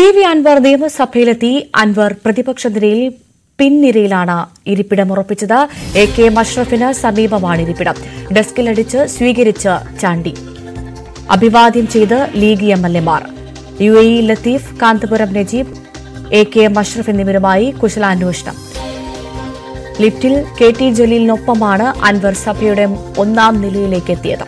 V Anwar നിയമസഭയിലെത്തി Anwar പ്രതിപക്ഷ നിരയിൽ പിൻനിരയിലാണ് ഇരിപ്പിടം ഉറപ്പിച്ചത് എ കെ മഷ്റഫിന് സമീപമാണ് ഇരിപ്പിടം ഡെസ്കിലടിച്ച് സ്വീകരിച്ച് ചാണ്ടി അഭിവാദ്യം ചെയ്ത് ലീഗ് എം എൽ എമാർ U A E Latheef Kanthapuram Najeeb A K Mashraf എന്നിവരുമായി കുശലാന്വേഷണം ലിഫ്റ്റിൽ കെ ടി ജലീലിനൊപ്പമാണ് അൻവർ സഭയുടെ ഒന്നാം നിലയിലേക്ക് എത്തിയത്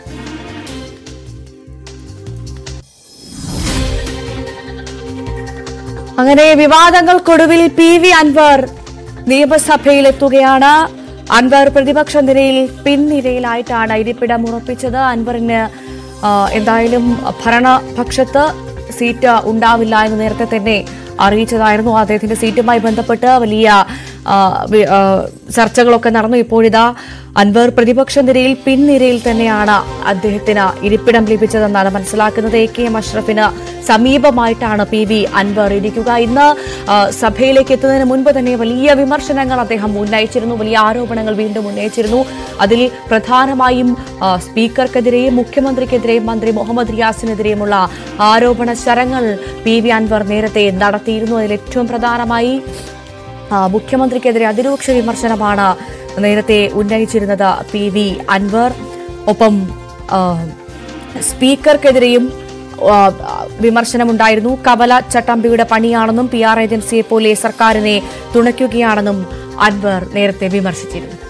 അങ്ങനെ വിവാദങ്ങൾക്കൊടുവിൽ പി വി അൻവർ നിയമസഭയിലെത്തുകയാണ് അൻവർ പ്രതിപക്ഷ നിരയിൽ പിൻനിരയിലായിട്ടാണ് ഇരിപ്പിടം ഉറപ്പിച്ചത് അൻവറിന് ആ, എന്തായാലും ഭരണപക്ഷത്ത് സീറ്റ് ഉണ്ടാവില്ല എന്ന് നേരത്തെ തന്നെ അറിയിച്ചതായിരുന്നു അദ്ദേഹത്തിന്റെ സീറ്റുമായി ബന്ധപ്പെട്ട് വലിയ ആ, വി- ആ, ചർച്ചകളൊക്കെ നടന്നു ഇപ്പോഴിതാ അൻവർ പ്രതിപക്ഷ നിരയിൽ പിൻനിരയിൽ തന്നെയാണ് അദ്ദേഹത്തിന് ഇരിപ്പിടം ലഭിച്ചതെന്നാണ് മനസ്സിലാക്കുന്നത് എ കെ എം അഷ്റഫിന് സമീപമായിട്ടാണ് പി വി അൻവർ ഇരിക്കുക ഇന്ന് ആ, സഭയിലേക്ക് എത്തുന്നതിന് മുൻപ് തന്നെ വലിയ വിമർശനങ്ങൾ അദ്ദേഹം ഉന്നയിച്ചിരുന്നു വലിയ ആരോപണങ്ങൾ വീണ്ടും ഉന്നയിച്ചിരുന്നു അതിൽ പ്രധാനമായും ആ, സ്പീക്കർക്കെതിരെയും മുഖ്യമന്ത്രിക്കെതിരെയും മന്ത്രി മുഹമ്മദ് റിയാസിനെതിരെയുമുള്ള ആരോപണ ശരങ്ങൾ പി വി അൻവർ നേരത്തെ നടത്തിയിരുന്നു അതിൽ ഏറ്റവും പ്രധാനമായി ആ, മുഖ്യമന്ത്രിക്കെതിരെ അതിരൂക്ഷ വിമർശനമാണ് നേരത്തെ ഉന്നയിച്ചിരുന്നത് പി വി അൻവർ ഒപ്പം ആ, സ്പീക്കർക്കെതിരെയും ആ, വിമർശനമുണ്ടായിരുന്നു കവല ചട്ടമ്പിയുടെ പണിയാണെന്നും പി ആർ ഏജൻസിയെ പോലെ സർക്കാരിനെ തുണയ്ക്കുകയാണെന്നും അൻവർ നേരത്തെ വിമർശിച്ചിരുന്നു